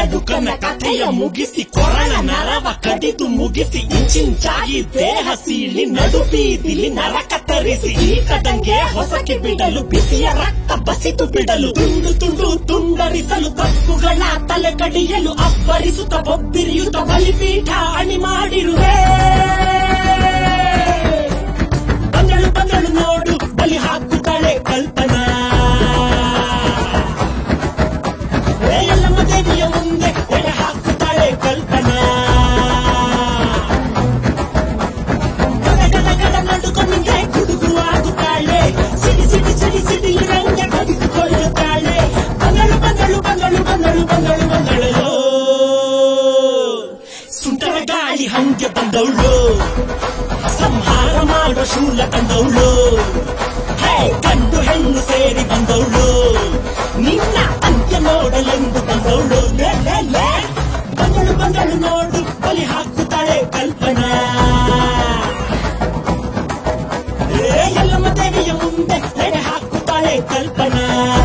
ನಡುಕನ ಕಥೆಯ ಮುಗಿಸಿ ಕೊರಳ ನರವ ಕಡಿದು ಮುಗಿಸಿ ಇಂಚಿಂಚಾಗಿ ದೇಹ ಸೀಳಿ ನಡು ಬೀದಿಲಿ ನರಕ ತರಿಸಿ ಈಟದಂಗೆ ಹೊಸಕ್ಕೆ ಬಿಡಲು ಬಿಸಿಯ ರಕ್ತ ಬಸಿತು ಬಿಡಲು ತುಂಡು ತುಂಡು ತುಂಡರಿಸಲು ತಪ್ಪುಗಳ ತಲೆ ಕಡಿಯಲು ಅಬ್ಬರಿಸುತ್ತ ಬೊಬ್ಬಿರಿಯುತ್ತ ಬಲಿಪೀಠ ಅಣಿ ಮಾಡಿರುವೆ ಬಂದಳು ಬಂದಳು ನೋಡು ಬಲಿ ಹಾಕುತ್ತಾಳೆ ಕಲ್ಪನಾ ಏ ಎಲ್ಲಮ್ಮ ದೇವಿಯ ಮುಂದೆ ಎಡೆ ಹಾಕುತ್ತಾಳೆ ಕಲ್ಪನಾ ಗದ ಗದ ಗದ ನಡುಕೊಂಡೆ ಗುಡುಗು ಆಗುತ್ತಾಳೆ ಸಿಡಿ ಸಿಡಿ ಸಿಡಿ ಸಿಡಿಲು ರಂಗೆ ಬದುಕಿಕೊಳ್ಳುತ್ತಾಳೆ ಬಂದಳು ಬಂದಳು ಬಂದಳು ಬಂದಳು ಬಂದಳು ಬಂದಳು ಸುಂಟರ ಗಾಳಿ ಹಂಗೆ ಬಂದವಳು ಸಂಹಾರ ಮಾಡೋ ಶೂಲ ತಂದವಳು ಹೇ ಗಂಡು ಹೆಣ್ಣು ಸೇರಿ ಬಂದವಳು ನಿನ್ನ ಅಂತ್ಯ ನೋಡಲೆಂದು ಬಂದವಳು ಲೇ, ಲೇ, ಲೇ. ಬಂದಳು ಬಂದಳು ನೋಡು ಬಲಿ ಹಾಕುತ್ತಾಳೆ ಕಲ್ಪನಾ ಏ ಎಲ್ಲಮ್ಮ ದೇವಿಯ ಮುಂದೆ ಎಡೆ ಹಾಕುತ್ತಾಳೆ ಕಲ್ಪನಾ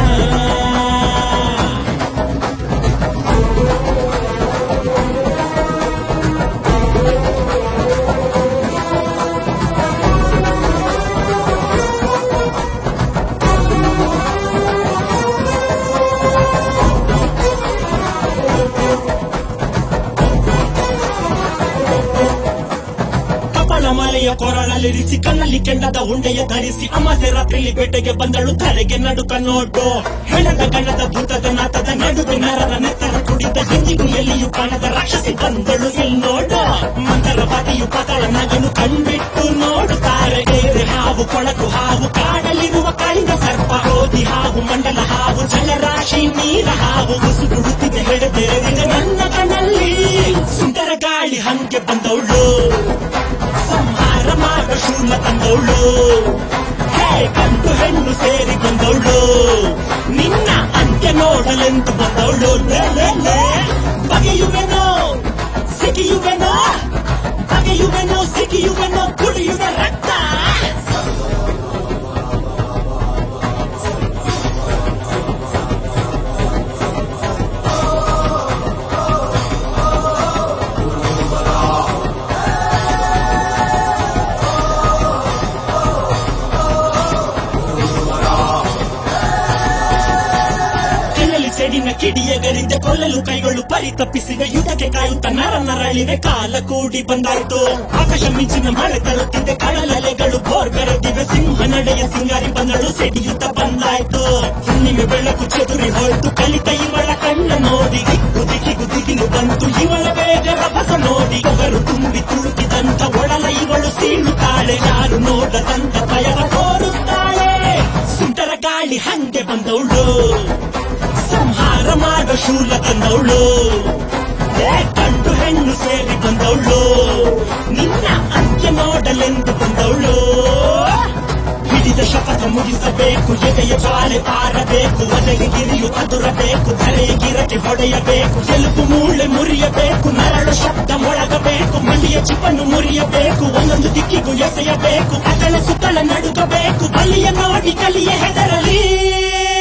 ಕಪಳ ಮಲೆಯ ಕೊರಳಲ್ಲಿರಿಸಿ ಕಣ್ಣಲ್ಲಿ ಕೆಂಡದ ಉಂಡೆಯ ಧರಿಸಿ ಅಮಾಸೆ ರಾತ್ರಿಲಿ ಬೇಟೆಗೆ ಬಂದಳು ಧರೆಗೆ ನಡುಕ ನೋಡು ಹೆಣದ ಗಣದ ಭೂತದ ನಾಟದ ನಡುವೆ ನರರ ನೆತ್ತರ ಕುಡಿದ ಎಂದಿಗೂ ಎಲ್ಲಿಯೂ ಕಾಣದ ರಾಕ್ಷಸಿ ಬಂದಳು ಇಲ್ಲಿ ನೋಡು ಮಂದರವಾದಿಯು ಪತಳ ನಗನು ಕಣ್ಬಿಟ್ಟು ನೋಡುತ್ತಾರೆ ಬೇರೆ ಹಾವು ಕೊಳಕು ಹಾವು ಕಾಡಲಿರುವ ಕಾಳಿಂಗ ಸರ್ಪ ಓದಿ ಹಾವು ಮಂಡಲ ಹಾವು ಜಲರಾಶಿ ನೀರ ಹಾವು ಮುಸುಗುಡುತ್ತಿದೆ ಹೆಡೆದೆರೆದಿದೆ ನನ್ನ ಕಣ್ಣಲ್ಲಿ ಸುಂದರ ಗಾಳಿ ಹಂಗೆ ಬಂದವಳು ಸಂಹಾರ ಮಾಡ ಶೂಲ ತಂದವಳು ಹೇ ಗಂಡು ಹೆಣ್ಣು ಸೇರಿ ಬಂದವಳು ನಿನ್ನ ಅಂತ್ಯ ನೋಡಲೆಂದು ಬಂದವಳು ಲೇ, ಲೇ, ಲೇ. ಬಗೆಯುವೆನೋ ಸಿಗಿಯುವೆನೋ ಬಗೆಯುವೆನೋ ಸಿಗಿಯುವೆನೋ ಕುಡಿಯುವೆ ರಕ್ತ ಕೈಯಲ್ಲಿ ಸೆಡಿನ ಕಿಡಿಯಗರಿದ್ದ ಕೊಲ್ಲಲು ಕೈಗಳು ಪರಿ ತಪ್ಪಿಸಿವೆ ಯುದ್ಧಕ್ಕೆ ಕಾಯುತ್ತ ನರ ನರಳಿವೆ ಕಾಲ ಕೂಡಿ ಬಂದಾಯ್ತು ಆಕಾಶ ಮಿಂಚಿನ ಮಳೆ ತರುತ್ತಿದೆ ಕಡಲಲೆಗಳು ಬೋರ್ ಬೆರೆದಿವೆ ಸಿಂಹ ನಡೆಯ ಸಿಂಗಾರಿ ಬಂದಳು ಸೆಡಿಯುತ್ತ ಬಂದಾಯ್ತು ಹುಣ್ಣಿಮೆ ಬೆಳಕು ಚದುರಿ ಹೋಯ್ತು ಕಲಿತ ಇವಳ ಕಣ್ಣ ನೋಡಿ ದಿಕ್ಕು ದಿಕ್ಕಿಗೂ ದಿಗಿಲು ಬಂತು ಇವಳ ಬೇಗ ರಭಸ ನೋಡಿ ಅವರು ತುಂಬಿ ತುಳುಕಿದಂತ ಒಡಲ ಇವಳು ಸೀಳುತ್ತಾಳೆ ಯಾರು ನೋಡದಂತ ಭಯವ ತೋರುತ್ತಾಳೆ ಸುಂದರ ಗಾಳಿ ಹಂಗೆ ಬಂದವಳು ಸಂಹಾರ ಮಾಡೋ ಶೂಲ ತಂದವಳು ಏ ಗಂಡು ಹೆಣ್ಣು ಸೇರಿ ಬಂದವಳು ನಿನ್ನ ಅಂತ್ಯ ನೋಡಲೆಂದು ಬಂದವಳು ಹಿಡಿದ ಶಪಥ ಮುಗಿಸಬೇಕು ಎದೆಯ ಜ್ವಾಲೆ ಪಾರಬೇಕು ಒದೆಗೆ ಗಿರಿಯು ಅದುರಬೇಕು ಧರೆಯ ಗಿರಕ್ಕೆ ಹೊಡೆಯಬೇಕು ಎಲುಬು ಮೂಳೆ ಮುರಿಯಬೇಕು ನರಳು ಶಬ್ದ ಮೊಳಗಬೇಕು ಮಲ್ಲಿಯ ಚಿಪ್ಪನ್ನು ಮುರಿಯಬೇಕು ಒಂದೊಂದು ದಿಕ್ಕಿಗೂ ಎಸೆಯಬೇಕು ಅದಳ ಸುತ್ತಲ ನಡುಗಬೇಕು ಬಲಿಯ ನೋಡಿ ಕಲಿಯ ಹೆದರಲಿ